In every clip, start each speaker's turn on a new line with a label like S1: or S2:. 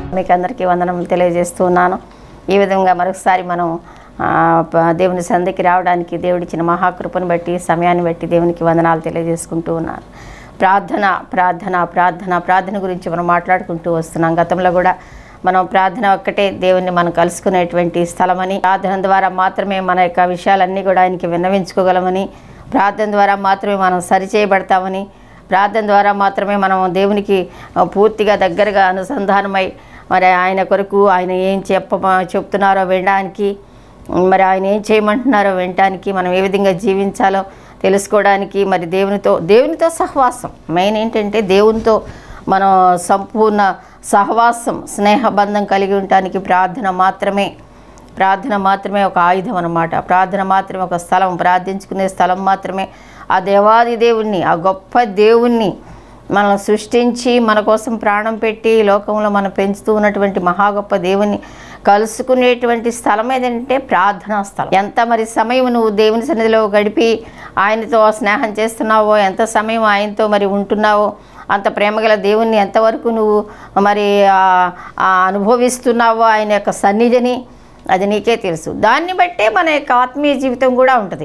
S1: మీకు అందరికీ వందనములు తెలియజేస్తూ ఉన్నాను ఈ విధంగా మరొకసారి మనం ఆ, ప- దేవుని సంధికి రావడానికి దేవుడిచ్చిన మహాకృపను బట్టి సమయాన్ని బట్టి దేవునికి వందనాలు తెలియజేసుకుంటూ ఉన్నాను ప్రార్థన ప్రార్థన ప్రార్థన ప్రార్థన గురించి మనం మాట్లాడుకుంటూ వస్తున్నాం గతంలో కూడా మనం ప్రార్థన ఒక్కటే దేవుణ్ణి మనం కలుసుకునేటువంటి స్థలమని ప్రార్థన ద్వారా మాత్రమే మన యొక్క విషయాలన్నీ కూడా ఆయనకి విన్నవించుకోగలమని ప్రార్థన ద్వారా మాత్రమే మనం సరిచేయబడతామని ప్రార్థన ద్వారా మాత్రమే మనం దేవునికి ఆ, పూర్తిగా దగ్గరగా అనుసంధానమై మరి ఆయన కొరకు ఆయన ఏం చెప్ప చెప్తున్నారో వినడానికి మరి ఆయన ఏం చేయమంటున్నారో వినటానికి మనం ఏ విధంగా జీవించాలో తెలుసుకోవడానికి మరి దేవునితో దేవునితో సహవాసం మెయిన్ ఏంటంటే దేవునితో మనం సంపూర్ణ సహవాసం స్నేహబంధం కలిగి ఉండటానికి ప్రార్థన మాత్రమే ప్రార్థన మాత్రమే ఒక ఆయుధం అన్నమాట ప్రార్థన మాత్రమే ఒక స్థలం ప్రార్థించుకునే స్థలం మాత్రమే ఆ దేవాది దేవుణ్ణి ఆ గొప్ప దేవుణ్ణి మనం సృష్టించి మన కోసం ప్రాణం పెట్టి ఈ లోకంలో మనం పెంచుతూ ఉన్నటువంటి మహా గొప్ప దేవుని కలుసుకునేటువంటి స్థలం ఏదంటే ప్రార్థనా స్థలం ఎంత మరి సమయం నువ్వు దేవుని సన్నిధిలో గడిపి ఆయనతో స్నేహం చేస్తున్నావో ఎంత సమయం ఆయనతో మరి ఉంటున్నావో అంత ప్రేమగల దేవుణ్ణి ఎంతవరకు నువ్వు మరి ఆ- ఆ అనుభవిస్తున్నావో ఆయన యొక్క సన్నిధిని అది నీకే తెలుసు దాన్ని బట్టే మన యొక్క ఆత్మీయ జీవితం కూడా ఉంటుంది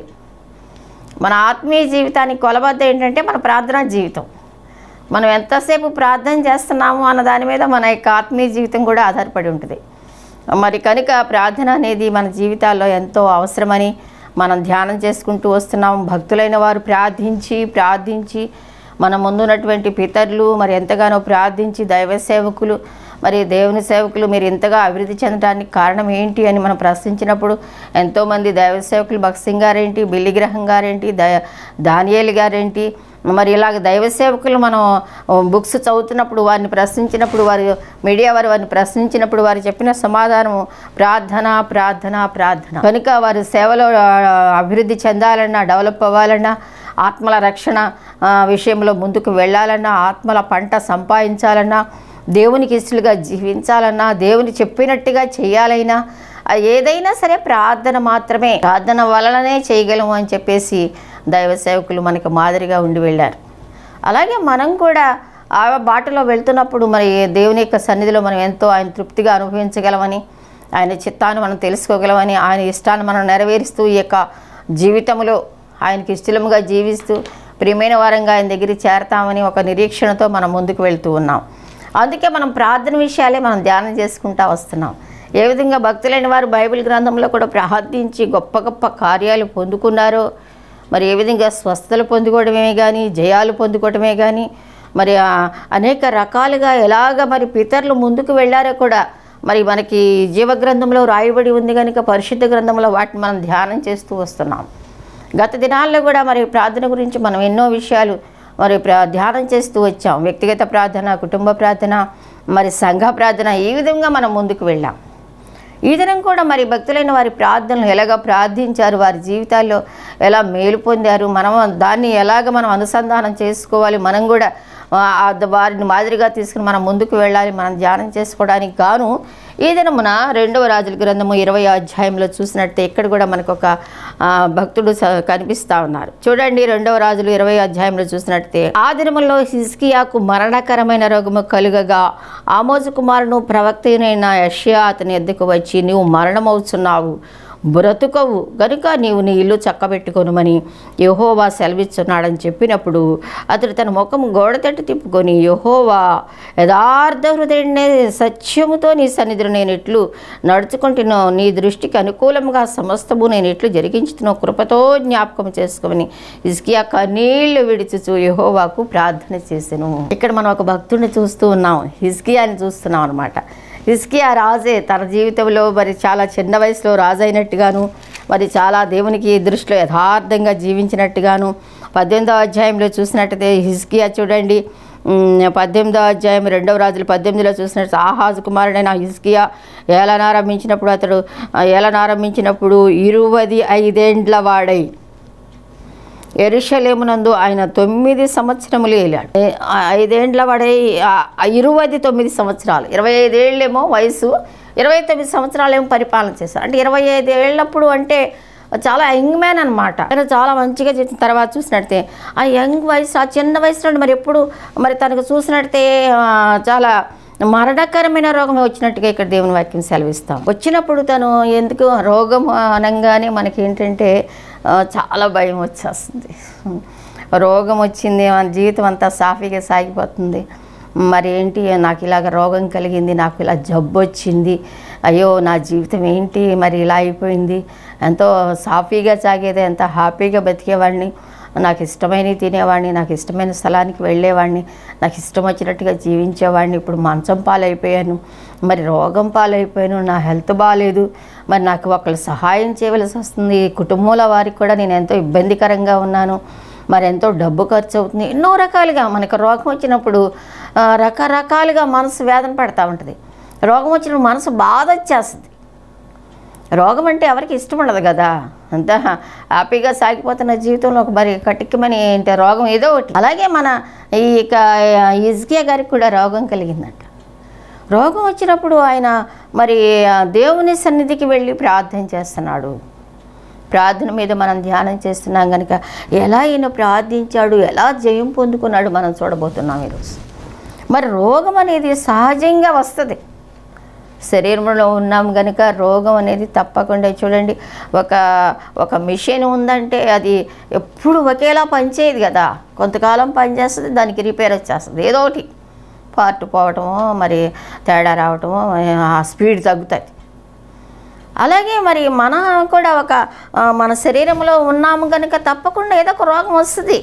S1: మన ఆత్మీయ జీవితానికి కొలబద్ద ఏంటంటే మన ప్రార్థనా జీవితం మనం ఎంతసేపు ప్రార్థన చేస్తున్నాము అన్న దాని మీద మన యొక్క ఆత్మీయ జీవితం కూడా ఆధారపడి ఉంటుంది మరి కనుక ప్రార్థన అనేది మన జీవితాల్లో ఎంతో అవసరమని మనం ధ్యానం చేసుకుంటూ వస్తున్నాం భక్తులైన వారు ప్రార్థించి ప్రార్థించి మన ముందున్నటువంటి పితరులు మరి ఎంతగానో ప్రార్థించి దైవ సేవకులు మరి దేవుని సేవకులు మీరు ఇంతగా అభివృద్ధి చెందడానికి కారణం ఏంటి అని మనం ప్రశ్నించినప్పుడు ఎంతోమంది దైవ సేవకులు భగత్ సింగ్ గారేంటి బిల్లి గ్రహం గారేంటి ద దానియేలు గారేంటి మరి ఇలాగ దైవ సేవకులు మనం బుక్స్ చదువుతున్నప్పుడు వారిని ప్రశ్నించినప్పుడు వారి మీడియా వారు వారిని ప్రశ్నించినప్పుడు వారు చెప్పిన సమాధానం ప్రార్థన ప్రార్థన ప్రార్థన కనుక వారి సేవలో ఆ, అభివృద్ధి చెందాలన్నా డెవలప్ అవ్వాలన్నా ఆత్మల రక్షణ ఆ, విషయంలో ముందుకు వెళ్ళాలన్నా ఆత్మల పంట సంపాదించాలన్నా దేవునికి ఇష్టలుగా జీవించాలన్నా దేవుని చెప్పినట్టుగా చేయాలైనా ఆ, ఏదైనా సరే ప్రార్థన మాత్రమే ప్రార్థన వలననే చేయగలము అని చెప్పేసి దైవ సేవకులు మనకు మాదిరిగా ఉండి వెళ్ళారు అలాగే మనం కూడా ఆ బాటలో వెళ్తున్నప్పుడు మరి దేవుని యొక్క సన్నిధిలో మనం ఎంతో ఆయన తృప్తిగా అనుభవించగలమని ఆయన చిత్తాన్ని మనం తెలుసుకోగలమని ఆయన ఇష్టాన్ని మనం నెరవేరుస్తూ ఈ యొక్క జీవితంలో ఆయనకి ఇష్టముగా జీవిస్తూ ప్రియమైన వారంగా ఆయన దగ్గరికి చేరతామని ఒక నిరీక్షణతో మనం ముందుకు వెళ్తూ ఉన్నాం అందుకే మనం ప్రార్థన విషయాలే మనం ధ్యానం చేసుకుంటా వస్తున్నాం ఏ విధంగా భక్తులైన వారు బైబిల్ గ్రంథంలో కూడా ప్రార్థించి గొప్ప గొప్ప కార్యాలు పొందుకున్నారో మరి ఏ విధంగా స్వస్థతలు పొందుకోవడమే కానీ జయాలు పొందుకోవడమే కానీ మరి ఆ అనేక రకాలుగా ఎలాగ మరి పితరులు ముందుకు వెళ్ళారో కూడా మరి మనకి జీవగ్రంథంలో రాయబడి ఉంది కనుక పరిశుద్ధ గ్రంథంలో వాటిని మనం ధ్యానం చేస్తూ వస్తున్నాం గత దినాల్లో కూడా మరి ప్రార్థన గురించి మనం ఎన్నో విషయాలు మరి ప్రా ధ్యానం చేస్తూ వచ్చాం వ్యక్తిగత ప్రార్థన కుటుంబ ప్రార్థన మరి సంఘ ప్రార్థన ఈ విధంగా మనం ముందుకు వెళ్ళాం ఈ దినం కూడా మరి భక్తులైన వారి ప్రార్థనలు ఎలాగ ప్రార్థించారు వారి జీవితాల్లో ఎలా మేలు పొందారు మనం దాన్ని ఎలాగ మనం అనుసంధానం చేసుకోవాలి మనం కూడా ఆ, ఆ వారిని మాదిరిగా తీసుకుని మనం ముందుకు వెళ్ళాలి మనం ధ్యానం చేసుకోవడానికి గాను ఈ దినమున రెండవ రాజుల గ్రంథము ఇరవై అధ్యాయంలో చూసినట్టే ఇక్కడ కూడా మనకు ఒక ఆ, భక్తుడు స- కనిపిస్తా ఉన్నారు చూడండి రెండవ రాజులు ఇరవై అధ్యాయంలో చూసినట్టే ఆ దినములో హిస్కియాకు మరణకరమైన రోగము కలుగగా ఆమోజు కుమారును ప్రవక్తైన యష్యా అతని ఎద్దుకు వచ్చి నీవు మరణమవుతున్నావు బ్రతుకవు గనుక నీవు నీ ఇల్లు చక్కబెట్టుకొనుమని యహోవా సెలవిస్తున్నాడని చెప్పినప్పుడు అతడు తన ముఖం గోడ తట్టు తిప్పుకొని యహోవా యథార్థ హృదయుడినే సత్యముతో నీ సన్నిధిలో నేను ఇట్లు నడుచుకుంటున్నాను నీ దృష్టికి అనుకూలంగా సమస్తము నేను ఇట్లు జరిగించుతున్నావు కృపతో జ్ఞాపకం చేసుకోమని ఇస్కియా కన్నీళ్లు విడిచుచు యహోవాకు ప్రార్థన చేసెను ఇక్కడ మనం ఒక భక్తుడిని చూస్తూ ఉన్నాం హిజ్కియాని చూస్తున్నాం అనమాట హిస్కియా రాజే తన జీవితంలో మరి చాలా చిన్న వయసులో రాజు అయినట్టుగాను మరి చాలా దేవునికి దృష్టిలో యథార్థంగా జీవించినట్టుగాను పద్దెనిమిదవ అధ్యాయంలో చూసినట్టయితే హిస్కియా చూడండి ఉమ్, పద్దెనిమిదవ అధ్యాయం రెండవ రాజులు పద్దెనిమిదిలో చూసినట్టు ఆహాజు కుమారుడైన హిస్కియా ఏలనారంభించినప్పుడు అతడు ఆ, ఏలనారంభించినప్పుడు ఇరువది ఐదేండ్ల వాడై ఎరుషలేమునందు ఆయన తొమ్మిది సంవత్సరములు వెళ్ళాడు ఏ- ఆ ఐదేండ్ల వాడే ఇరవై తొమ్మిది సంవత్సరాలు ఇరవై ఐదేళ్ళేమో వయసు ఇరవై తొమ్మిది సంవత్సరాలు ఏమో పరిపాలన చేశారు అంటే ఇరవై ఐదు ఏళ్ళప్పుడు అంటే చాలా యంగ్ మ్యాన్ అనమాట ఆయన చాలా మంచిగా చేసిన తర్వాత చూసినట్టే ఆ యంగ్ వయసు ఆ చిన్న వయసులో మరి ఎప్పుడు మరి తనకు చూసినట్టే ఆ, చాలా మరణకరమైన రోగం వచ్చినట్టుగా ఇక్కడ దేవుని వాక్యం సెలవిస్తాం వచ్చినప్పుడు తను ఎందుకు రోగం అనగానే మనకి ఏంటంటే ఆ, చాలా భయం వచ్చేస్తుంది రోగం వచ్చింది మన జీవితం అంతా సాఫీగా సాగిపోతుంది మరి ఏంటి నాకు ఇలాగ రోగం కలిగింది నాకు ఇలా జబ్బు వచ్చింది అయ్యో నా జీవితం ఏంటి మరి ఇలా అయిపోయింది ఎంతో సాఫీగా సాగేది ఎంత హ్యాపీగా బతికేవాడిని నాకు ఇష్టమైనవి తినేవాడిని నాకు ఇష్టమైన స్థలానికి వెళ్ళేవాడిని నాకు ఇష్టం వచ్చినట్టుగా జీవించేవాడిని ఇప్పుడు మంచం పాలైపోయాను మరి రోగం పాలైపోయాను నా హెల్త్ బాగాలేదు మరి నాకు ఒకళ్ళు సహాయం చేయవలసి వస్తుంది కుటుంబంలో వారికి కూడా నేను ఎంతో ఇబ్బందికరంగా ఉన్నాను మరి ఎంతో డబ్బు ఖర్చు అవుతుంది ఎన్నో రకాలుగా మనకు రోగం వచ్చినప్పుడు ఆ, రకరకాలుగా మనసు వేదన పడతా ఉంటుంది రోగం వచ్చినప్పుడు మనసు బాధ వచ్చేస్తుంది రోగం అంటే ఎవరికి ఇష్టం ఉండదు కదా అంత హ్యాపీగా సాగిపోతున్న జీవితంలో ఒక మరి కటిక్కమని ఏంటి రోగం ఏదో ఒకటి అలాగే మన ఈ ఇక ఇజ్కియా గారికి కూడా రోగం కలిగిందంట రోగం వచ్చినప్పుడు ఆయన మరి ఆ దేవుని సన్నిధికి వెళ్ళి ప్రార్థన చేస్తున్నాడు ప్రార్థన మీద మనం ధ్యానం చేస్తున్నాం కనుక ఎలా ఈయన ప్రార్థించాడు ఎలా జయం పొందుకున్నాడు మనం చూడబోతున్నాం ఈరోజు మరి రోగం అనేది సహజంగా వస్తుంది శరీరంలో ఉన్నాం కనుక రోగం అనేది తప్పకుండా చూడండి ఒక ఒక మిషన్ ఉందంటే అది ఎప్పుడు ఒకేలా పనిచేయదు కదా కొంతకాలం పనిచేస్తుంది దానికి రిపేర్ వచ్చేస్తుంది ఏదో ఒకటి పార్ట్ పోవటమో మరి తేడా రావటమో ఆ స్పీడ్ తగ్గుతుంది అలాగే మరి మన కూడా ఒక ఆ, మన శరీరంలో ఉన్నాము కనుక తప్పకుండా ఏదో ఒక రోగం వస్తుంది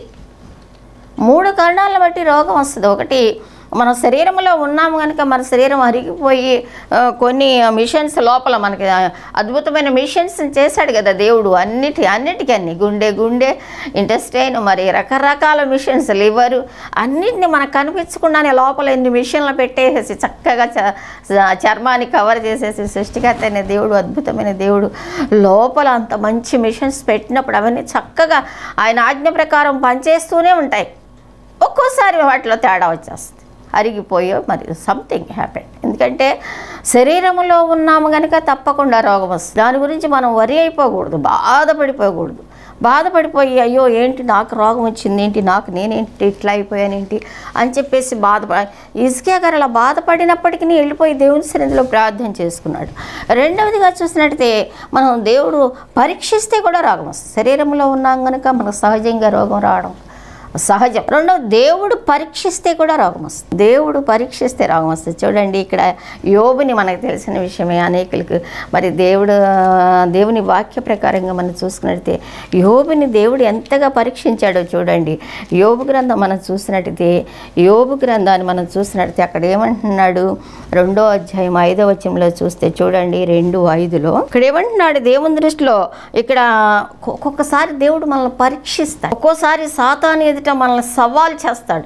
S1: మూడు కారణాలను బట్టి రోగం వస్తుంది ఒకటి మన శరీరంలో ఉన్నాము కనుక మన శరీరం అరిగిపోయి ఆ, కొన్ని మిషన్స్ లోపల మనకి ఆ, అద్భుతమైన మిషన్స్ చేశాడు కదా దేవుడు అన్నిటి అన్నిటికీ అన్ని గుండె గుండె ఇంటెస్టైన్ మరి రకరకాల మిషన్స్ లివరు అన్నిటిని మనకు కనిపించకుండానే లోపల ఎన్ని మిషన్లు పెట్టేసేసి చక్కగా చ- చ- చర్మాన్ని కవర్ చేసేసి సృష్టికర్త అయిన దేవుడు అద్భుతమైన దేవుడు లోపల అంత మంచి మిషన్స్ పెట్టినప్పుడు అవన్నీ చక్కగా ఆయన ఆజ్ఞ ప్రకారం పనిచేస్తూనే ఉంటాయి ఒక్కోసారి వాటిలో తేడా వచ్చేస్తుంది అరిగిపోయో మరి సంథింగ్ హ్యాపెన్ ఎందుకంటే శరీరంలో ఉన్నాము కనుక తప్పకుండా రోగం వస్తుంది దాని గురించి మనం వరి అయిపోకూడదు బాధపడిపోకూడదు బాధపడిపోయి అయ్యో ఏంటి నాకు రోగం వచ్చింది ఏంటి నాకు నేనేంటి ఇట్లా అయిపోయాను ఏంటి అని చెప్పేసి బాధప ఇసుకే గారు అలా బాధపడినప్పటికీ వెళ్ళిపోయి దేవుని సన్నిధిలో ప్రార్థన చేసుకున్నాడు రెండవదిగా చూసినట్టయితే మనం దేవుడు పరీక్షిస్తే కూడా రోగం వస్తుంది శరీరంలో ఉన్నాం కనుక మనకు సహజంగా రోగం రావడం సహజం రెండవ దేవుడు పరీక్షిస్తే కూడా రోగం వస్తుంది దేవుడు పరీక్షిస్తే రోగం వస్తుంది చూడండి ఇక్కడ యోబుని మనకు తెలిసిన విషయమే అనేకులకు మరి దేవుడు దేవుని వాక్య ప్రకారంగా మనం చూసుకున్నట్టయితే యోబుని దేవుడు ఎంతగా పరీక్షించాడో చూడండి యోబు గ్రంథం మనం చూసినట్టయితే యోబు గ్రంథాన్ని మనం చూసినట్టయితే అక్కడ ఏమంటున్నాడు రెండో అధ్యాయం ఐదో వచనంలో చూస్తే చూడండి రెండు ఐదులో ఇక్కడ ఏమంటున్నాడు దేవుని దృష్టిలో ఇక్కడ ఒక్కొక్కసారి దేవుడు మనల్ని పరీక్షిస్తాడు ఒక్కోసారి సాతాను ఎదుట మనల్ని సవాల్ చేస్తాడు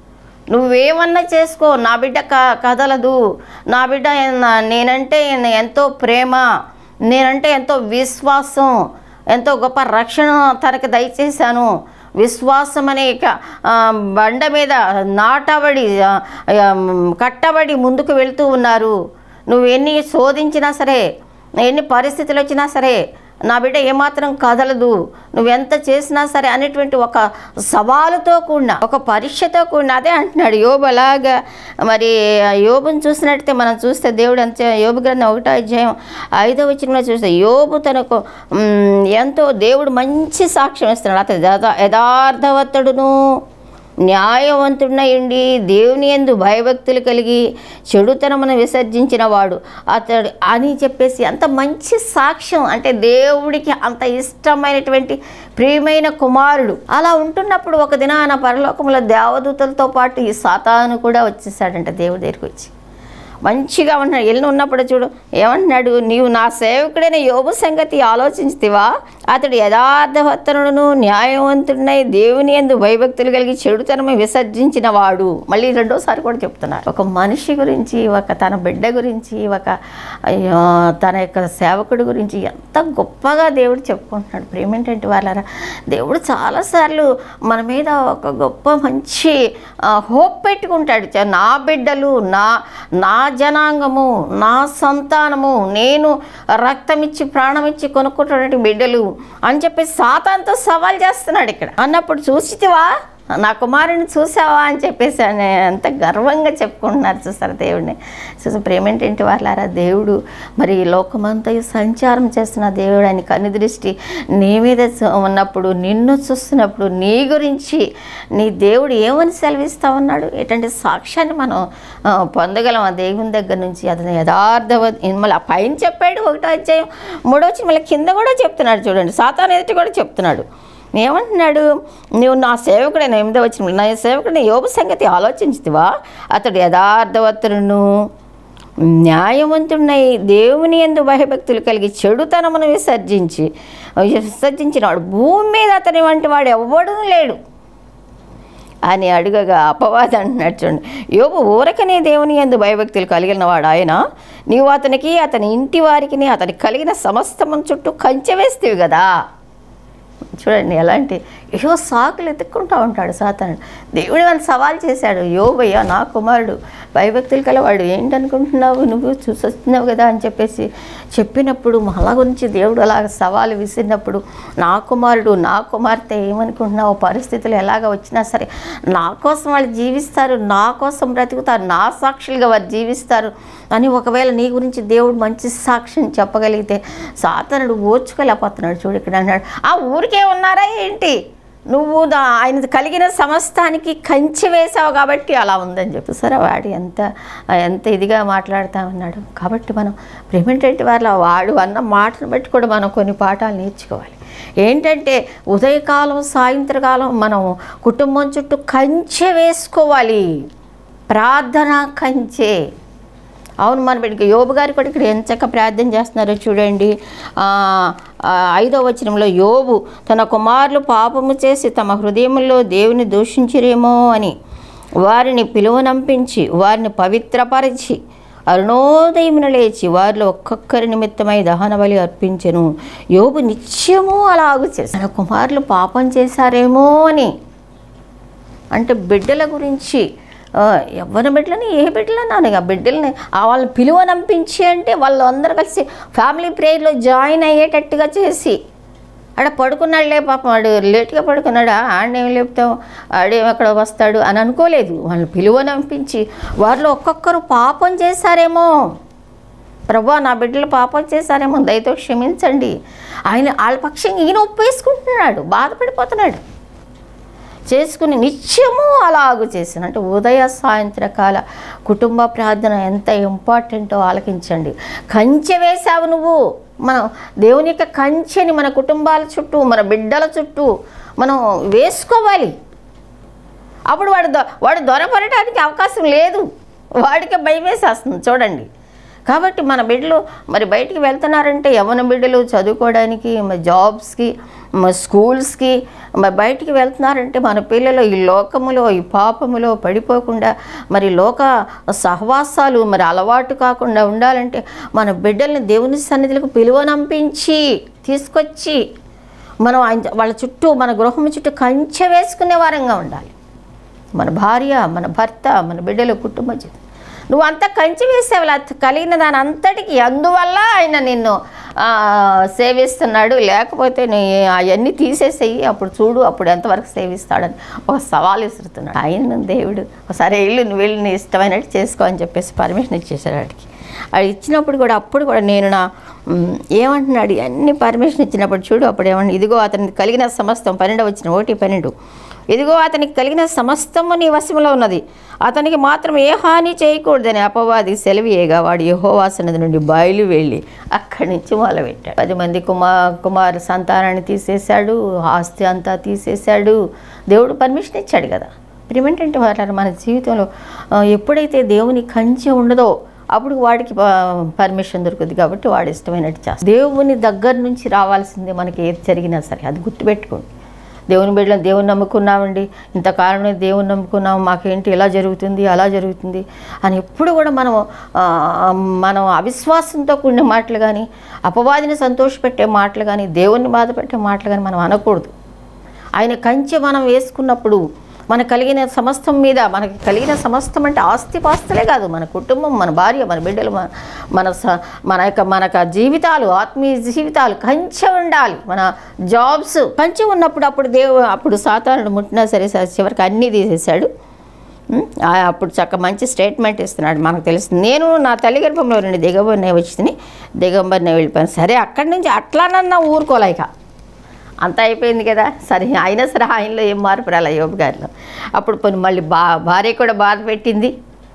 S1: నువ్వేమన్నా చేసుకో నా బిడ్డ క కదలదు నా బిడ్డ ఎన్న- నేనంటే ఎంతో ప్రేమ నేనంటే ఎంతో విశ్వాసం ఎంతో గొప్ప రక్షణ తనకు దయచేశాను విశ్వాసం అనే ఇక ఆ, బండ మీద నాటబడి ఆ, ఆ, కట్టబడి ముందుకు వెళ్తూ ఉన్నారు నువ్వు ఎన్ని శోధించినా సరే ఎన్ని పరిస్థితులు వచ్చినా సరే నా బిడ్డ ఏమాత్రం కదలదు నువ్వెంత చేసినా సరే అనేటువంటి ఒక సవాలుతో కూడిన ఒక పరీక్షతో కూడిన అదే అంటున్నాడు యోబు అలాగా మరి ఆ యోబుని చూసినట్టయితే మనం చూస్తే దేవుడు అంతే యోబు గ్రంథం ఒకటో అధ్యాయం ఐదో వచనంలో చూస్తే యోబు తనకు మ్, ఎంతో దేవుడు మంచి సాక్ష్యం ఇస్తున్నాడు అతను యథా- యథార్థవంతుడును న్యాయవంతుడైండి దేవుని ఎందు భయభక్తులు కలిగి చెడుతనమును విసర్జించిన వాడు అతడు అని చెప్పేసి అంత మంచి సాక్ష్యం అంటే దేవుడికి అంత ఇష్టమైనటువంటి ప్రియమైన కుమారుడు అలా ఉంటున్నప్పుడు ఒక దినాన పరలోకంలో దేవదూతలతో పాటు ఈ సాతాను కూడా వచ్చేసాడంట దేవుడి దగ్గరికి వచ్చి మంచిగా ఉన్నాడు ఎల్లు ఉన్నప్పుడు చూడు ఏమంటున్నాడు నీవు నా సేవకుడైన యోబు సంగతి ఆలోచించితివా అతడు యథార్థవర్తనుడును న్యాయవంతుడినై దేవుని ఎందు భయభక్తులు కలిగి చెడుతనమే విసర్జించిన వాడు మళ్ళీ రెండోసారి కూడా చెప్తున్నారు ఒక మనిషి గురించి ఒక తన బిడ్డ గురించి ఒక అయ్యో, తన యొక్క సేవకుడి గురించి ఎంత గొప్పగా దేవుడు చెప్పుకుంటున్నాడు ప్రేమేంటంటే వాళ్ళరా దేవుడు చాలాసార్లు మన మీద ఒక గొప్ప మంచి హోప్ పెట్టుకుంటాడు చ- నా బిడ్డలు నా నా జనాంగము నా సంతానము నేను రక్తమిచ్చి ప్రాణమిచ్చి కొనుక్కుంటున్నటువంటి బిడ్డలు అని చెప్పి సాతాన్తో సవాల్ చేస్తున్నాడు ఇక్కడ అన్నప్పుడు చూసితివా నా కుమారుని చూసావా అని చెప్పేసి అని ఎంత గర్వంగా చెప్పుకుంటున్నారు చూసారు దేవుడిని చూసి ప్రేమేంటంటే వాళ్ళారా దేవుడు మరి ఈ లోకమంతా సంచారం చేస్తున్న దేవుడు ఆయన కన్ను దృష్టి నీ మీద చూ- ఉన్నప్పుడు నిన్ను చూస్తున్నప్పుడు నీ గురించి నీ దేవుడు ఏమని సెలవిస్తా ఉన్నాడు ఏంటంటే సాక్ష్యాన్ని మనం ఆ, పొందగలం ఆ దేవుని దగ్గర నుంచి అతను యథార్థవ మళ్ళీ ఆ పైన చెప్పాడు ఒకటో అధ్యాయం మూడో వచ్చి మళ్ళీ కింద కూడా చెప్తున్నాడు చూడండి సాతాన్ ఎదుటి కూడా చెప్తున్నాడు ఏమంటున్నాడు నువ్వు నా సేవకుడైన ఎనిమిదో వచ్చిన నా సేవకుడిని యోగ సంగతి ఆలోచించుతివా అతడు యథార్థవంతుడును న్యాయవంతుడినై దేవుని ఎందు భయభక్తులు కలిగి చెడుతనమును విసర్జించి విసర్జించినవాడు భూమి మీద అతని వంటి వాడు ఎవ్వడూ లేడు అని అడుగగా అపవాదం అంటున్నాడు చూడండి యోబు ఊరకనే దేవుని ఎందు భయభక్తులు కలిగిన వాడు ఆయన నీవు అతనికి అతని ఇంటి వారికి అతనికి కలిగిన సమస్తము చుట్టూ కంచె వేస్తేవి కదా చూడండి ఎలాంటి ఏవో సాకులు ఎత్తుక్కుంటూ ఉంటాడు సాతాను దేవుడు వాళ్ళు సవాల్ చేశాడు యోబయ్య నా కుమారుడు భయభక్తులు కలవాడు ఏంటనుకుంటున్నావు నువ్వు చూసొస్తున్నావు కదా అని చెప్పేసి చెప్పినప్పుడు మళ్ళా గురించి దేవుడు అలా సవాలు విసిరినప్పుడు నా కుమారుడు నా కుమార్తె ఏమనుకుంటున్నావు పరిస్థితులు ఎలాగ వచ్చినా సరే నా కోసం వాళ్ళు జీవిస్తారు నా కోసం బ్రతుకుతారు నా సాక్షులుగా వారు జీవిస్తారు అని ఒకవేళ నీ గురించి దేవుడు మంచి సాక్ష్యం చెప్పగలిగితే సాతనుడు ఓర్చుకోలేకపోతున్నాడు చూడు ఇక్కడ అన్నాడు ఆ ఊరికే ఉన్నారా ఏంటి నువ్వు దా ఆయన కలిగిన సమస్తానికి కంచి వేసావు కాబట్టి అలా ఉందని చెప్పి సరే వాడు ఎంత ఎంత ఇదిగా మాట్లాడుతూ ఉన్నాడు కాబట్టి మనం ప్రేమేంటంటే వాళ్ళ వాడు అన్న మాటను బట్టి కూడా మనం కొన్ని పాఠాలు నేర్చుకోవాలి ఏంటంటే ఉదయకాలం సాయంత్రకాలం మనం కుటుంబం చుట్టూ కంచె వేసుకోవాలి ప్రార్థన కంచె అవును మన బిడ్డకి యోబు గారు కూడా ఇక్కడ ఎంచక్క ప్రార్థన చేస్తున్నారో చూడండి ఆ, ఆ, ఐదో వచనంలో యోబు తన కుమారులు పాపము చేసి తమ హృదయంలో దేవుని దూషించిరేమో అని వారిని పిలువనంపించి వారిని పవిత్రపరిచి అరుణోదయమున లేచి వారిలో ఒక్కొక్కరి నిమిత్తమై దహన బలి అర్పించెను యోబు నిత్యము అలాగు చేసి తన కుమారులు పాపం చేశారేమో అని అంటే బిడ్డల గురించి ఆ, ఎవరి బిడ్డలని ఏ బిడ్డలని ఆ బిడ్డలని ఆ వాళ్ళని పిలువనంపించి అంటే వాళ్ళు అందరూ కలిసి ఫ్యామిలీ ప్రేయర్లో జాయిన్ అయ్యేటట్టుగా చేసి ఆడ పడుకున్నాడులే పాపం వాడు లేట్గా పడుకున్నాడా ఆడేం లేపుతాం ఆడేం ఎక్కడ వస్తాడు అని అనుకోలేదు వాళ్ళని పిలువనంపించి వారిలో ఒక్కొక్కరు పాపం చేశారేమో ప్రభా నా బిడ్డలు పాపం చేశారేమో దయతో క్షమించండి ఆయన వాళ్ళ పక్షంగా ఈయన ఒప్పేసుకుంటున్నాడు బాధపడిపోతున్నాడు చేసుకుని నిత్యము అలాగు చేసిన అంటే ఉదయ సాయంత్రకాల కుటుంబ ప్రార్థన ఎంత ఇంపార్టెంటో ఆలకించండి కంచె వేశావు నువ్వు మనం దేవుని యొక్క కంచెని మన కుటుంబాల చుట్టూ మన బిడ్డల చుట్టూ మనం వేసుకోవాలి అప్పుడు వాడు దొ వాడు దొరపడటానికి అవకాశం లేదు వాడికే భయం వేసేస్తుంది చూడండి కాబట్టి మన బిడ్డలు మరి బయటికి వెళ్తున్నారంటే యవన బిడ్డలు చదువుకోవడానికి మరి జాబ్స్కి మరి స్కూల్స్కి మరి బయటికి వెళ్తున్నారంటే మన పిల్లలు ఈ లోకములో ఈ పాపములో పడిపోకుండా మరి లోక సహవాసాలు మరి అలవాటు కాకుండా ఉండాలంటే మన బిడ్డల్ని దేవుని సన్నిధులకు పిలువనంపించి తీసుకొచ్చి మనం ఆయన వాళ్ళ చుట్టూ మన గృహం చుట్టూ కంచె వేసుకునే వారంగా ఉండాలి మన భార్య మన భర్త మన బిడ్డల కుటుంబ జీవితం నువ్వు అంతా కంచి వేసావు అలా కలిగిన దాని అంతటికి అందువల్ల ఆయన నిన్ను ఆ, సేవిస్తున్నాడు లేకపోతే నీ అవన్నీ తీసేసేయి అప్పుడు చూడు అప్పుడు ఎంతవరకు సేవిస్తాడని ఒక సవాల్ విసురుతున్నాడు ఆయన దేవుడు ఒకసారి వెళ్ళు నువ్వు వెళ్ళి నీ ఇష్టమైనట్టు చేసుకో అని చెప్పేసి పర్మిషన్ ఇచ్చేసాడు వాడికి అది ఇచ్చినప్పుడు కూడా అప్పుడు కూడా నేను నా మ్, ఏమంటున్నాడు అన్ని పర్మిషన్ ఇచ్చినప్పుడు చూడు అప్పుడు ఏమన్నా ఇదిగో అతనికి కలిగిన సమస్తం పన్నెండు వచ్చిన ఒకటి పన్నెండు ఇదిగో అతనికి కలిగిన సమస్తము నీ వశములో ఉన్నది అతనికి మాత్రం ఏ హాని చేయకూడదని అపవాది సెలవియేగా వాడు యహోవాసనది నుండి బయలు వెళ్ళి అక్కడి నుంచి మొదలుపెట్టాడు పది మంది కుమార్ కుమారు సంతానాన్ని తీసేశాడు ఆస్తి అంతా తీసేశాడు దేవుడు పర్మిషన్ ఇచ్చాడు కదా ఇప్పుడు ఏమిటంటే వాళ్ళ మన జీవితంలో ఆ, ఎప్పుడైతే దేవుని కంచె ఉండదో అప్పుడు వాడికి ప- పర్మిషన్ దొరుకుతుంది కాబట్టి వాడు ఇష్టమైనట్టు చేస్తాడు దేవుని దగ్గర నుంచి రావాల్సిందే మనకి ఏది జరిగినా సరే అది గుర్తుపెట్టుకోండి దేవుని బిడ్డలు దేవుని నమ్ముకున్నామండి ఇంతకాలం దేవుని నమ్ముకున్నాం మాకేంటి ఇలా జరుగుతుంది అలా జరుగుతుంది అని ఎప్పుడు కూడా మనం ఆ, మనం అవిశ్వాసంతో కూడిన మాటలు కానీ అపవాదిని సంతోషపెట్టే మాటలు కానీ దేవుణ్ణి బాధ పెట్టే మాటలు కానీ మనం అనకూడదు ఆయన కంచె మనం వేసుకున్నప్పుడు మనకు కలిగిన సమస్తం మీద మనకి కలిగిన సమస్తం అంటే ఆస్తి పాస్తులే కాదు మన కుటుంబం మన భార్య మన బిడ్డలు మన మన స- మన యొక్క మన యొక్క జీవితాలు ఆత్మీయ జీవితాలు కంచె ఉండాలి మన జాబ్స్ కంచె ఉన్నప్పుడు అప్పుడు దేవు అప్పుడు సాతానుడు ముట్టినా సరే స- చివరికి అన్నీ తీసేశాడు ఉం? ఆ అప్పుడు చక్క మంచి స్టేట్మెంట్ ఇస్తున్నాడు మనకు తెలుసు నేను నా తల్లి గర్భంలో నుండి దిగబడినే వచ్చి దిగంబరినే వెళ్ళిపోయాను సరే అక్కడి నుంచి అట్లానన్నా ఊరుకోలేక అంత అయిపోయింది కదా సరే అయినా సరే ఆయనలో ఏం మార్పు రాలే యోబు గారిలో అప్పుడు పోనీ మళ్ళీ బా భార్య కూడా బాధ పెట్టింది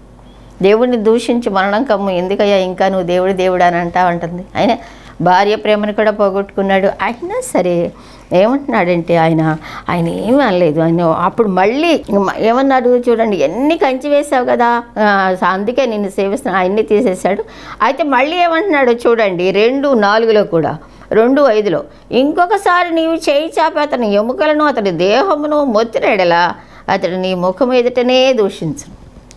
S1: దేవుడిని దూషించి మరణం కమ్ము ఎందుకయ్యా ఇంకా నువ్వు దేవుడు దేవుడు అని అంటా ఉంటుంది ఆయన భార్య ప్రేమను కూడా పోగొట్టుకున్నాడు అయినా సరే ఏమంటున్నాడంటే ఆయన ఆయన ఏమీ అనలేదు ఆయన అప్పుడు మళ్ళీ ఏమన్నాడు చూడండి ఎన్ని కంచి వేసావు కదా ఆ, అందుకే నిన్ను సేవిస్తున్నా ఆయన్ని తీసేశాడు అయితే మళ్ళీ ఏమంటున్నాడు చూడండి రెండు నాలుగులో కూడా రెండు ఐదులో ఇంకొకసారి నీవు చేయి చాపి అతని ఎముకలను అతని దేహమును మొత్తినెడలా అతడు నీ ముఖం ఎదుటనే దూషించు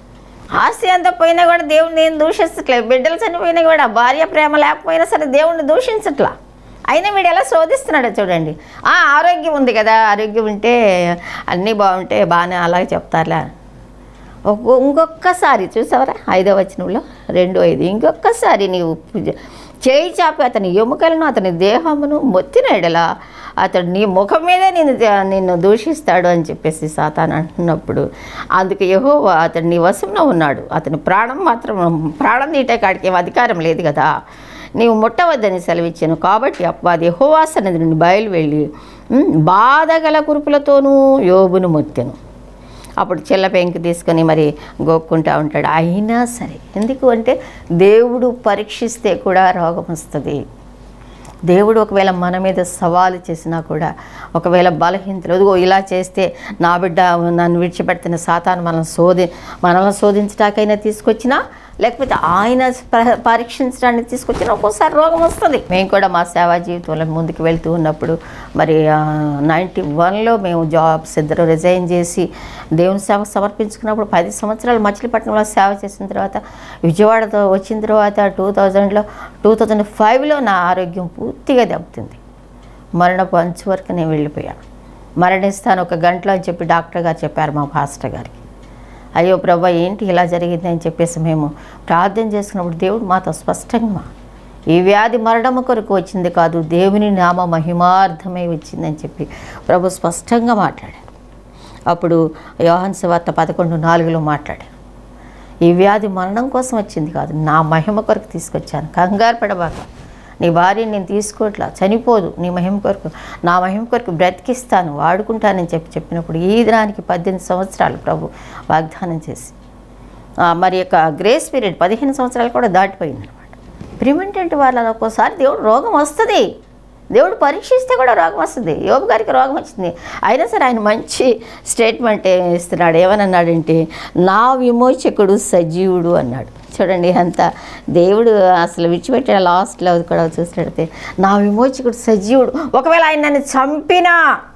S1: ఆస్తి అంతా పోయినా కూడా దేవుడిని నేను దూషించట్లేదు బిడ్డలు చనిపోయినా కూడా భార్య ప్రేమ లేకపోయినా సరే దేవుడిని దూషించట్లా అయినా వీడు ఎలా శోధిస్తున్నాడో చూడండి ఆ ఆరోగ్యం ఉంది కదా ఆరోగ్యం ఉంటే అన్నీ బాగుంటే బాగానే అలాగే చెప్తారులే ఒక్కొ- ఇంకొక్కసారి చూసావరా ఐదో వచనంలో రెండు ఐదు ఇంకొక్కసారి నీవు పూజ చేయి చాపి అతని ఎముకలను అతని దేహమును మొత్తిన ఎడల అతడు నీ ముఖం మీదే నిన్ను నిన్ను దూషిస్తాడు అని చెప్పేసి సాతాన్ అంటున్నప్పుడు అందుకు యహో అతడు నీ వశంలో ఉన్నాడు అతని ప్రాణం మాత్రం ప్రాణం తీటే కాడికి ఏం అధికారం లేదు కదా నీవు ముట్టవద్దని సెలవిచ్చాను కాబట్టి అప్పది యహోవాసనది నుండి బయలు వెళ్ళి ఉమ్, బాధగల కురుపులతోనూ యోబును మొత్తెను అప్పుడు చిల్ల పెంకు తీసుకొని మరి గోక్కుంటా ఉంటాడు అయినా సరే ఎందుకు అంటే దేవుడు పరీక్షిస్తే కూడా రోగం వస్తుంది దేవుడు ఒకవేళ మన మీద సవాలు చేసినా కూడా ఒకవేళ బలహీనతలు అదిగో ఇలా చేస్తే నా బిడ్డ నన్ను విడిచిపెడుతున్న సాతాను మనల్ని శోధి మనల్ని శోధించడానికైనా తీసుకొచ్చినా లేకపోతే ఆయన ప- పరీక్షించడానికి తీసుకొచ్చినా ఒక్కోసారి రోగం వస్తుంది మేము కూడా మా సేవా జీవితంలో ముందుకు వెళ్తూ ఉన్నప్పుడు మరి నైంటీ వన్లో మేము జాబ్స్ ఇద్దరు రిజైన్ చేసి దేవుని సేవ సమర్పించుకున్నప్పుడు పది సంవత్సరాలు మచిలీపట్నంలో సేవ చేసిన తర్వాత విజయవాడతో వచ్చిన తర్వాత టూ థౌజండ్లో టూ థౌజండ్ ఫైవ్లో నా ఆరోగ్యం పూర్తిగా దెబ్బతింది మరణపు అంచు వరకు నేను వెళ్ళిపోయాను మరణిస్తాను ఒక గంటలో అని చెప్పి డాక్టర్ గారు చెప్పారు మా పాస్టర్ గారికి అయ్యో ప్రభా ఏంటి ఇలా జరిగింది అని చెప్పేసి మేము ప్రార్థన చేసుకున్నప్పుడు దేవుడు మాతో స్పష్టంగా ఈ వ్యాధి మరణము కొరకు వచ్చింది కాదు దేవుని నామ మహిమార్థమై వచ్చిందని చెప్పి ప్రభు స్పష్టంగా మాట్లాడారు అప్పుడు యోహన్ సువార్త పదకొండు నాలుగులో మాట్లాడారు ఈ వ్యాధి మరణం కోసం వచ్చింది కాదు నా మహిమ కొరకు తీసుకొచ్చాను కంగారు పడబాక నీ భార్యని నేను తీసుకోవట్లా చనిపోదు నీ మహిమ కొరకు నా మహిమ కొరకు బ్రతికిస్తాను వాడుకుంటానని చెప్పి చెప్పినప్పుడు ఈ దినానికి పద్దెనిమిది సంవత్సరాలు ప్రభు వాగ్దానం చేసి ఆ, మరి యొక్క గ్రేస్ పీరియడ్ పదిహేను సంవత్సరాలు కూడా దాటిపోయింది అనమాట ప్రివెంటెంట్ వాళ్ళ ఒక్కోసారి దేవుడు రోగం వస్తుంది దేవుడు పరీక్షిస్తే కూడా రోగం వస్తుంది యోబు గారికి రోగం వచ్చింది అయినా సరే ఆయన మంచి స్టేట్మెంట్ ఏమి ఇస్తున్నాడు ఏమని అన్నాడంటే నా విమోచకుడు సజీవుడు అన్నాడు చూడండి అంత దేవుడు అసలు విడిచిపెట్టిన లాస్ట్లో కూడా చూసినట్టే నా విమోచకుడు సజీవుడు ఒకవేళ ఆయన నన్ను చంపినా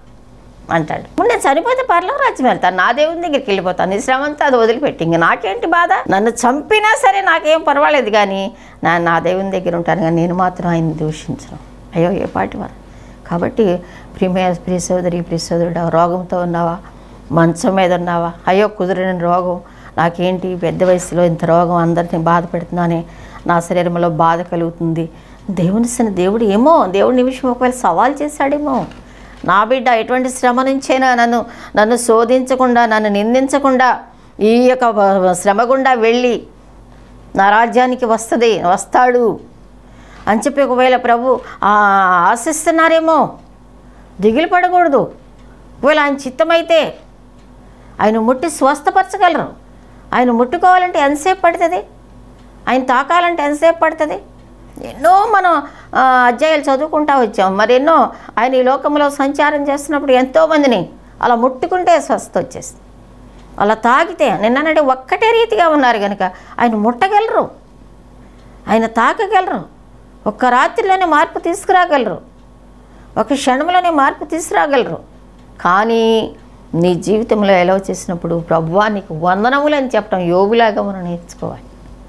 S1: అంటాడు ఇప్పుడు నేను చనిపోతే పర్లో రాజ్యం వెళ్తాను నా దేవుని దగ్గరికి వెళ్ళిపోతాను ఈ శ్రమ అంతా అది వదిలిపెట్టి ఇంక నాకేంటి బాధ నన్ను చంపినా సరే నాకేం పర్వాలేదు కానీ నా నా దేవుని దగ్గర ఉంటాను కానీ నేను మాత్రం ఆయన్ని దూషించను అయ్యో ఏ పాటి వారు కాబట్టి ప్రిమే ప్రియ సోదరి ప్రియ సోదరుడు రోగంతో ఉన్నావా మంచం మీద ఉన్నావా అయ్యో కుదిరిన రోగం నాకేంటి పెద్ద వయసులో ఇంత రోగం అందరిని బాధ పెడుతున్నానే నా శరీరంలో బాధ కలుగుతుంది దేవుని సన దేవుడు ఏమో దేవుడి నిమిషం ఒకవేళ సవాల్ చేశాడేమో నా బిడ్డ ఎటువంటి శ్రమ నుంచైనా నన్ను నన్ను శోధించకుండా నన్ను నిందించకుండా ఈ యొక్క వ- శ్రమ గుండా వెళ్ళి నా రాజ్యానికి వస్తుంది వస్తాడు అని చెప్పి ఒకవేళ ప్రభు ఆ, ఆశిస్తున్నారేమో దిగులు పడకూడదు ఒకవేళ ఆయన చిత్తమైతే ఆయన ముట్టి స్వస్థపరచగలరు ఆయన ముట్టుకోవాలంటే ఎంతసేపు పడుతుంది ఆయన తాకాలంటే ఎంతసేపు పడుతుంది ఎన్నో మనం ఆ, అధ్యాయాలు చదువుకుంటా వచ్చాం మరి ఎన్నో ఆయన ఈ లోకంలో సంచారం చేస్తున్నప్పుడు ఎంతోమందిని అలా ముట్టుకుంటే స్వస్థ వచ్చేస్తుంది అలా తాకితే నిన్ననంటే ఒక్కటే రీతిగా ఉన్నారు కనుక ఆయన ముట్టగలరు ఆయన తాకగలరు ఒక్క రాత్రిలోనే మార్పు తీసుకురాగలరు ఒక క్షణంలోనే మార్పు తీసుకురాగలరు కానీ నీ జీవితంలో ఎలా చేసినప్పుడు ప్రభువా నీకు వందనములు అని చెప్పడం యోగులాగా మనం నేర్చుకోవాలి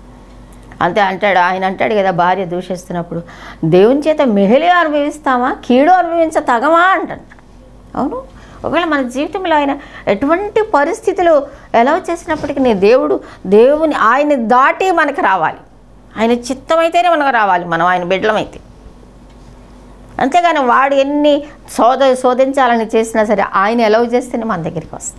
S1: అంతే అంటాడు ఆయన అంటాడు కదా భార్య దూషిస్తున్నప్పుడు దేవుని చేత మెహిలి అనుభవిస్తామా కీడు అనుభవించ తగమా అంటాడు అవును ఒకవేళ మన జీవితంలో ఆయన ఎటువంటి పరిస్థితులు ఎలా చేసినప్పటికీ నీ దేవుడు దేవుని ఆయన దాటి మనకు రావాలి ఆయన చిత్తమైతేనే మనకు రావాలి మనం ఆయన బిడ్డలమైతే అంతేగాని వాడు ఎన్ని శోధ శోధించాలని చేసినా సరే ఆయన ఎలా చేస్తేనే మన దగ్గరికి వస్తుంది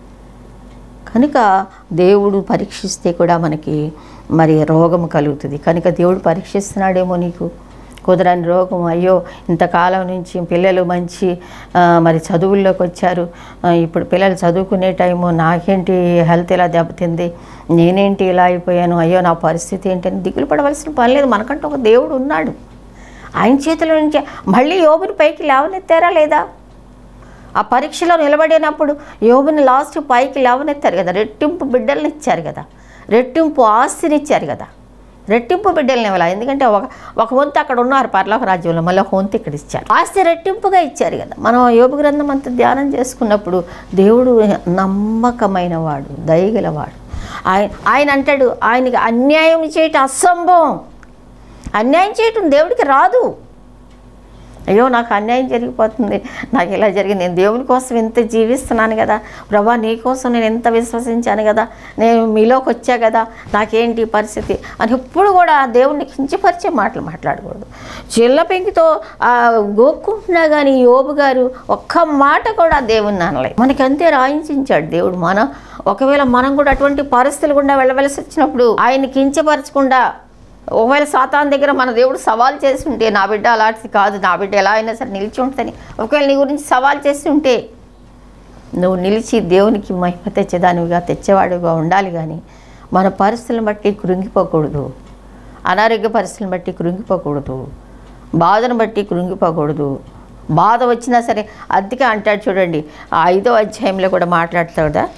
S1: కనుక దేవుడు పరీక్షిస్తే కూడా మనకి మరి రోగం కలుగుతుంది కనుక దేవుడు పరీక్షిస్తున్నాడేమో నీకు కుదరని రోగం అయ్యో ఇంతకాలం నుంచి పిల్లలు మంచి ఆ, మరి చదువుల్లోకి వచ్చారు ఆ, ఇప్పుడు పిల్లలు చదువుకునే టైము నాకేంటి హెల్త్ ఇలా దెబ్బతింది నేనేంటి ఇలా అయిపోయాను అయ్యో నా పరిస్థితి ఏంటని దిగులు పడవలసిన పని లేదు మనకంటూ ఒక దేవుడు ఉన్నాడు ఆయన చేతిలో నుంచి మళ్ళీ యోబుని పైకి లేవనెత్తారా లేదా ఆ పరీక్షలో నిలబడినప్పుడు యోబుని లాస్ట్ పైకి లేవనెత్తారు కదా రెట్టింపు బిడ్డల్ని ఇచ్చారు కదా రెట్టింపు ఆస్తిని ఇచ్చారు కదా రెట్టింపు బిడ్డల్ని ఇవ్వాలి ఎందుకంటే ఒక ఒక వంతు అక్కడ ఉన్నారు పర్లోక రాజ్యంలో మళ్ళీ ఒక వంతు ఇక్కడ ఇచ్చారు ఆస్తి రెట్టింపుగా ఇచ్చారు కదా మనం యోబు గ్రంథం అంతా ధ్యానం చేసుకున్నప్పుడు దేవుడు నమ్మకమైన వాడు దయగలవాడు ఆయన ఆయన అంటాడు ఆయనకి అన్యాయం చేయటం అసంభవం అన్యాయం చేయటం దేవుడికి రాదు అయ్యో నాకు అన్యాయం జరిగిపోతుంది నాకు ఇలా జరిగింది నేను దేవుని కోసం ఎంత జీవిస్తున్నాను కదా ప్రభా నీ కోసం నేను ఎంత విశ్వసించాను కదా నేను మీలోకి వచ్చా కదా నాకేంటి ఈ పరిస్థితి అని ఎప్పుడు కూడా దేవుణ్ణి కించపరిచే మాటలు మాట్లాడకూడదు చిల్ల పెంకితో ఆ, గోక్కుంటున్నా కానీ యోబు గారు ఒక్క మాట కూడా దేవుణ్ణి అనలేదు మనకి అంతే రాయించాడు దేవుడు మన ఒకవేళ మనం కూడా అటువంటి పరిస్థితులు గుండా వెళ్ళవలసి వచ్చినప్పుడు ఆయన కించపరచకుండా ఒకవేళ సాతాన్ దగ్గర మన దేవుడు సవాల్ చేసి ఉంటే నా బిడ్డ అలాంటిది కాదు నా బిడ్డ ఎలా అయినా సరే నిలిచి ఉంటుందని ఒకవేళ నీ గురించి సవాల్ చేసి ఉంటే నువ్వు నిలిచి దేవునికి మహిమ తెచ్చేదానివిగా తెచ్చేవాడుగా ఉండాలి కానీ మన పరిస్థితులను బట్టి కృంగిపోకూడదు అనారోగ్య పరిస్థితులను బట్టి కృంగిపోకూడదు బాధను బట్టి కృంగిపోకూడదు బాధ వచ్చినా సరే అందుకే అంటాడు చూడండి ఆ ఐదో అధ్యాయంలో కూడా మాట్లాడతాడు కదా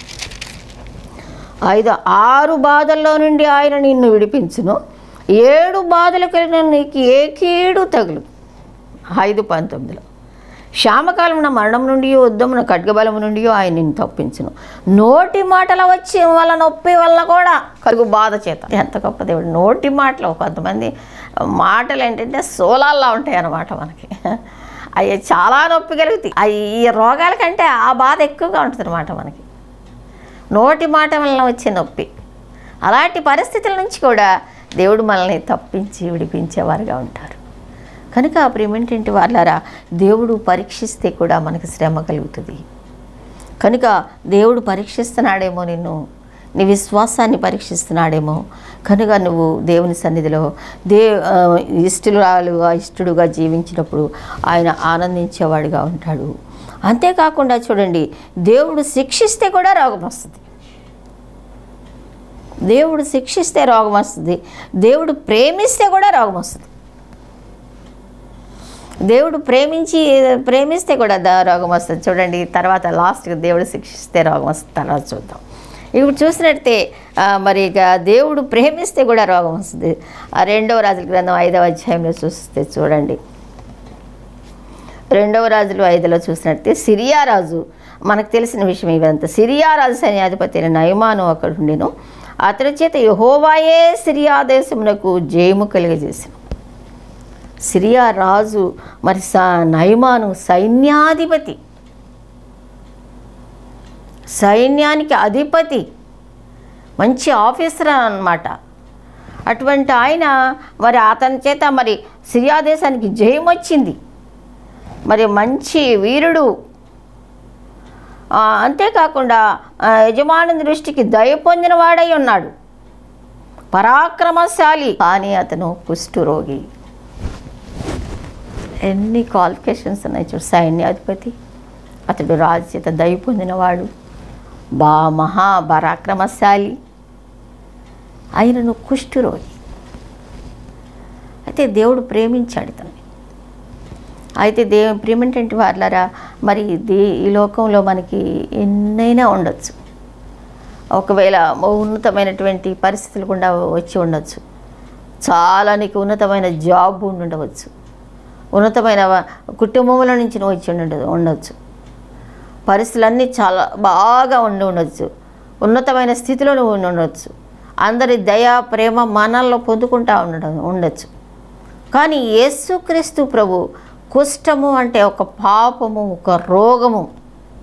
S1: ఐదు ఆరు బాధల్లో నుండి ఆయన నిన్ను విడిపించును ఏడు బాధలకు వెళ్ళిన నీకు ఏ కీడు తగులు ఐదు పంతొమ్మిదిలో శ్యామకాలమున మరణం నుండి యుద్ధమున ఖడ్గబలము నుండి ఆయన నిన్ను తప్పించును నోటి మాటల వచ్చి వల్ల నొప్పి వల్ల కూడా కలుగు బాధ చేత ఎంత గొప్ప దేవుడు నోటి మాటలు కొంతమంది మాటలు ఏంటంటే సోలాల్లా ఉంటాయి అన్నమాట మనకి అవి చాలా నొప్పి కలుగుతాయి అవి ఈ రోగాల కంటే ఆ బాధ ఎక్కువగా ఉంటుంది అన్నమాట మనకి నోటి మాట వలన వచ్చే నొప్పి అలాంటి పరిస్థితుల నుంచి కూడా దేవుడు మనల్ని తప్పించి విడిపించేవారుగా ఉంటారు కనుక ప్రేమేంటంటే వాళ్ళారా దేవుడు పరీక్షిస్తే కూడా మనకు శ్రమ కలుగుతుంది కనుక దేవుడు పరీక్షిస్తున్నాడేమో నిన్ను నీ విశ్వాసాన్ని పరీక్షిస్తున్నాడేమో కనుక నువ్వు దేవుని సన్నిధిలో దే ఆ, ఇష్టలురాలుగా ఇష్టడుగా జీవించినప్పుడు ఆయన ఆనందించేవాడిగా ఉంటాడు అంతేకాకుండా చూడండి దేవుడు శిక్షిస్తే కూడా రోగం వస్తుంది దేవుడు శిక్షిస్తే రోగం వస్తుంది దేవుడు ప్రేమిస్తే కూడా రోగం వస్తుంది దేవుడు ప్రేమించి ప్రేమిస్తే కూడా దా- రోగం వస్తుంది చూడండి తర్వాత లాస్ట్గా దేవుడు శిక్షిస్తే రోగం వస్తుంది తర్వాత చూద్దాం ఇప్పుడు చూసినట్టే ఆ, మరి ఇక దేవుడు ప్రేమిస్తే కూడా రోగం వస్తుంది ఆ రెండవ రాజుల గ్రంథం ఐదవ అధ్యాయంలో చూస్తే చూడండి రెండవ రాజులు ఐదులో చూసినట్టే సిరియా రాజు మనకు తెలిసిన విషయం ఇవంతా సిరియా రాజు సైన్యాధిపతి అయిన నయమాను అక్కడుండెను అతని చేత యహోవాయే సిరియా దేశమునకు జయము కలిగజేసిన సిరియా రాజు మరి స నయమాను సైన్యాధిపతి సైన్యానికి అధిపతి మంచి ఆఫీసర్ అన్నమాట అటువంటి ఆయన మరి అతని చేత మరి సిరియా దేశానికి జయం వచ్చింది మరి మంచి వీరుడు ఆ, అంతేకాకుండా ఆ, యజమాని దృష్టికి దయ పొందిన వాడై ఉన్నాడు పరాక్రమశాలి కానీ అతను కుష్ఠరోగి ఎన్ని క్వాలిఫికేషన్స్ ఉన్నాయి చూడు సైన్యాధిపతి అతడు రాజు చేత దయ పొందినవాడు బా మహా పరాక్రమశాలి ఆయనను కుష్ఠరోగి అయితే దేవుడు ప్రేమించాడు తనని అయితే దే ప్రేమేంటంటే వాళ్ళరా మరి దే ఈ లోకంలో మనకి ఎన్నైనా ఉండొచ్చు ఒకవేళ ఉన్నతమైనటువంటి పరిస్థితులు గుండా వచ్చి ఉండొచ్చు చాలా నీకు ఉన్నతమైన జాబ్ ఉండి ఉండవచ్చు ఉన్నతమైన వ- కుటుంబంలో నుంచి నువ్వు వచ్చి ఉండ ఉండొచ్చు పరిస్థితులన్నీ చాలా బాగా ఉండి ఉండొచ్చు ఉన్నతమైన స్థితిలో నువ్వు ఉండి ఉండొచ్చు అందరి దయ ప్రేమ మనల్లో పొందుకుంటా ఉండడం ఉండొచ్చు కానీ యేసుక్రీస్తు ప్రభు కుష్టము అంటే ఒక పాపము ఒక రోగము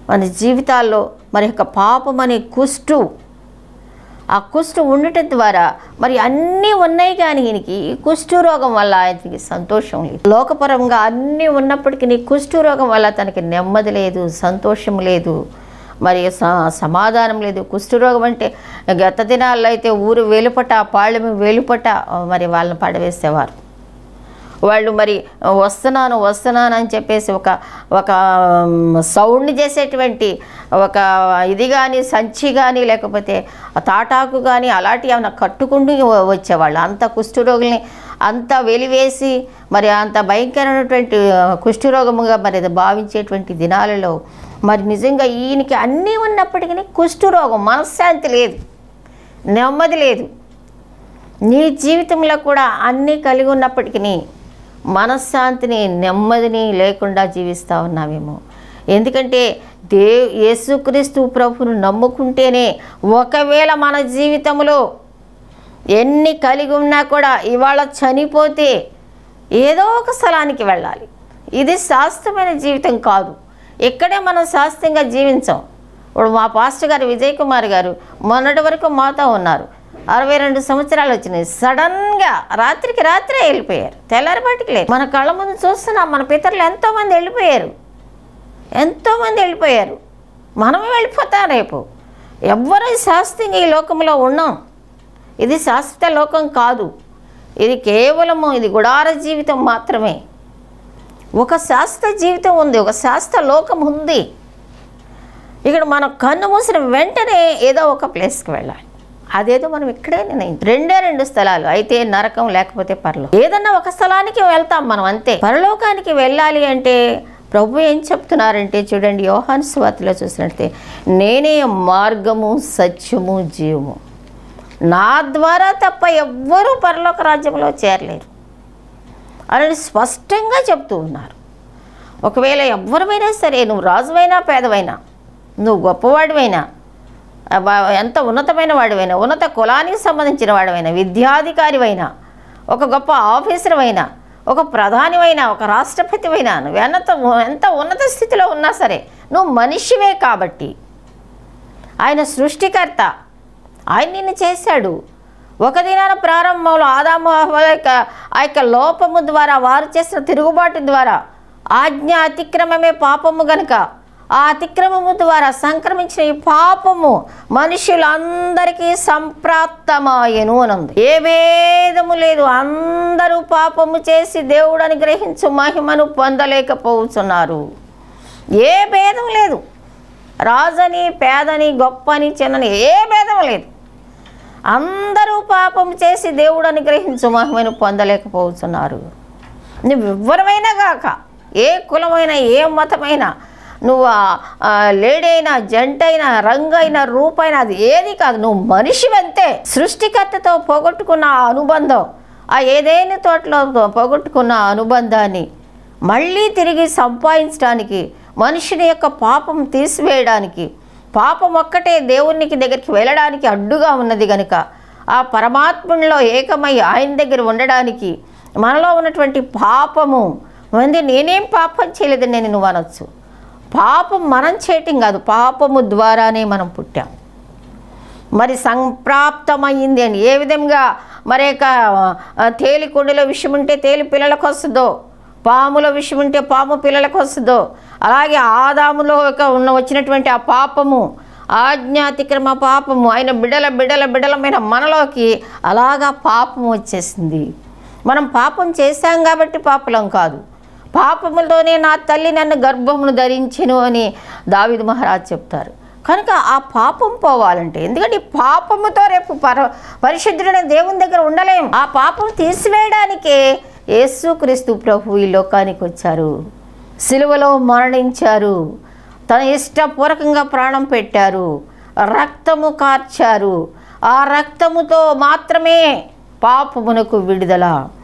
S1: మన జీవితాల్లో మరి యొక్క పాపం అనే కుష్టు ఆ కుష్టు ఉండటం ద్వారా మరి అన్నీ ఉన్నాయి కానీ ఈయనకి ఈ కుష్టు రోగం వల్ల ఆయనకి సంతోషం లేదు లోకపరంగా అన్నీ ఉన్నప్పటికీ కుష్టు రోగం వల్ల తనకి నెమ్మది లేదు సంతోషం లేదు మరి స- సమాధానం లేదు కుష్ఠరోగం అంటే గత దినాల్లో అయితే ఊరు వెలుపట పాళ్ళెము వెలుపట మరి వాళ్ళని పడవేసేవారు వాళ్ళు మరి వస్తున్నాను వస్తున్నాను అని చెప్పేసి ఒక ఒక సౌండ్ని చేసేటువంటి ఒక ఇది కానీ సంచి కానీ లేకపోతే తాటాకు కానీ అలాంటివి ఏమైనా కట్టుకుంటూ వ- వచ్చేవాళ్ళు అంత కుష్ఠరోగుల్ని అంత వెలివేసి మరి అంత భయంకరమైనటువంటి కుష్ఠరోగముగా మరి అది భావించేటువంటి దినాలలో మరి నిజంగా ఈయనకి అన్నీ ఉన్నప్పటికీ కుష్ఠరోగం మనశ్శాంతి లేదు నెమ్మది లేదు నీ జీవితంలో కూడా అన్నీ కలిగి ఉన్నప్పటికీ మనశ్శాంతిని నెమ్మదిని లేకుండా జీవిస్తూ ఉన్నావేమో ఎందుకంటే దే యేసుక్రీస్తు ప్రభువును నమ్ముకుంటేనే ఒకవేళ మన జీవితంలో ఎన్ని కలిగి ఉన్నా కూడా ఇవాళ చనిపోతే ఏదో ఒక స్థలానికి వెళ్ళాలి ఇది శాస్త్రమైన జీవితం కాదు ఇక్కడే మనం శాస్త్రంగా జీవించాం ఇప్పుడు మా పాస్టర్ గారు విజయ్ కుమార్ గారు మొన్నటి వరకు మాతో ఉన్నారు అరవై రెండు సంవత్సరాలు వచ్చినాయి సడన్గా రాత్రికి రాత్రే వెళ్ళిపోయారు తెల్లారిపాటికి లేదు మన కళ్ళ ముందు చూస్తున్నాం మన పితరులు ఎంతోమంది వెళ్ళిపోయారు ఎంతోమంది వెళ్ళిపోయారు మనమే వెళ్ళిపోతాం రేపు ఎవ్వరూ శాస్త్రంగా ఈ లోకంలో ఉన్నాం ఇది శాశ్వత లోకం కాదు ఇది కేవలము ఇది గుడార జీవితం మాత్రమే ఒక శాస్త్ర జీవితం ఉంది ఒక శాస్త్ర లోకం ఉంది ఇక్కడ మనం కన్ను మూసిన వెంటనే ఏదో ఒక ప్లేస్కి వెళ్ళాలి అదేదో మనం ఇక్కడే నిర్ణయం రెండే రెండు స్థలాలు అయితే నరకం లేకపోతే పరలోకం ఏదన్నా ఒక స్థలానికి వెళ్తాం మనం అంతే పరలోకానికి వెళ్ళాలి అంటే ప్రభు ఏం చెప్తున్నారంటే చూడండి యోహాన్ స్వాతిలో చూసినట్లయితే నేనే మార్గము సత్యము జీవము నా ద్వారా తప్ప ఎవ్వరూ పరలోక రాజ్యంలో చేరలేరు అని స్పష్టంగా చెప్తూ ఉన్నారు ఒకవేళ ఎవ్వరమైనా సరే నువ్వు రాజువైనా పేదవైనా నువ్వు గొప్పవాడివైనా అబ్బా, ఎంత ఉన్నతమైన వాడివైనా ఉన్నత కులానికి సంబంధించిన వాడివైనా విద్యాధికారివైనా ఒక గొప్ప ఆఫీసర్వైనా ఒక ప్రధానివైనా ఒక రాష్ట్రపతివైనా నువ్వు ఎంత ఎంత ఉన్నత స్థితిలో ఉన్నా సరే నువ్వు మనిషివే కాబట్టి ఆయన సృష్టికర్త ఆయన నిన్ను చేశాడు ఒక దినాన ప్రారంభంలో ఆదాము హవ్వ యొక్క ఆ యొక్క లోపము ద్వారా వారు చేసిన తిరుగుబాటు ద్వారా ఆజ్ఞ అతిక్రమమే పాపము గనుక ఆ అతిక్రమము ద్వారా సంక్రమించిన ఈ పాపము మనుషులందరికీ సంప్రాప్తమాయను అని ఉంది ఏ భేదము లేదు అందరూ పాపము చేసి దేవుడు అనుగ్రహించు మహిమను పొందలేకపోతున్నారు ఏ భేదం లేదు రాజని పేదని గొప్పని చిన్నని ఏ భేదం లేదు అందరూ పాపం చేసి దేవుడు అనుగ్రహించు మహిమను పొందలేకపోతున్నారు నువ్వు ఎవ్వరమైనా గాక ఏ కులమైనా ఏ మతమైనా నువ్వు ఆ- ఆ లేడైనా జంటైనా రంగైనా రూపైనా అది ఏది కాదు నువ్వు మనిషివంతే సృష్టికర్తతో పోగొట్టుకున్న ఆ అనుబంధం ఆ ఏదైనా తోటలో పోగొట్టుకున్న ఆ అనుబంధాన్ని మళ్ళీ తిరిగి సంపాదించడానికి మనుషుని యొక్క పాపం తీసివేయడానికి పాపం ఒక్కటే దేవునికి దగ్గరికి వెళ్ళడానికి అడ్డుగా ఉన్నది గనుక ఆ పరమాత్మునిలో ఏకమై ఆయన దగ్గర ఉండడానికి మనలో ఉన్నటువంటి పాపము మంది నేనేం పాపం చేయలేదని నేను నువ్వు అనొచ్చు పాపం మనం చేయటం కాదు పాపము ద్వారానే మనం పుట్టాం మరి సంప్రాప్తమైంది అని ఏ విధంగా మరి యొక్క ఆ, తేలి కుండలో విషయం ఉంటే తేలి పిల్లలకు వస్తుందో పాముల విషయం ఉంటే పాము పిల్లలకు వస్తుందో అలాగే ఆదాములో ఒక ఉన్న వచ్చినటువంటి ఆ పాపము ఆజ్ఞాతిక్రమ పాపము ఆయన బిడల బిడల బిడలమైన మనలోకి అలాగా పాపం వచ్చేసింది మనం పాపం చేశాం కాబట్టి పాపలం కాదు పాపములతోనే నా తల్లి నన్ను గర్భమును ధరించెను అని దావిదు మహారాజ్ చెప్తారు కనుక ఆ పాపం పోవాలంటే ఎందుకంటే ఈ పాపముతో రేపు పర పరిశుద్ధుడైన దేవుని దగ్గర ఉండలేం ఆ పాపం తీసివేయడానికే యేసుక్రీస్తు ప్రభు ఈ లోకానికి వచ్చారు సిలువలో మరణించారు తన ఇష్టపూర్వకంగా ప్రాణం పెట్టారు రక్తము కార్చారు ఆ రక్తముతో మాత్రమే పాపమునకు విడుదల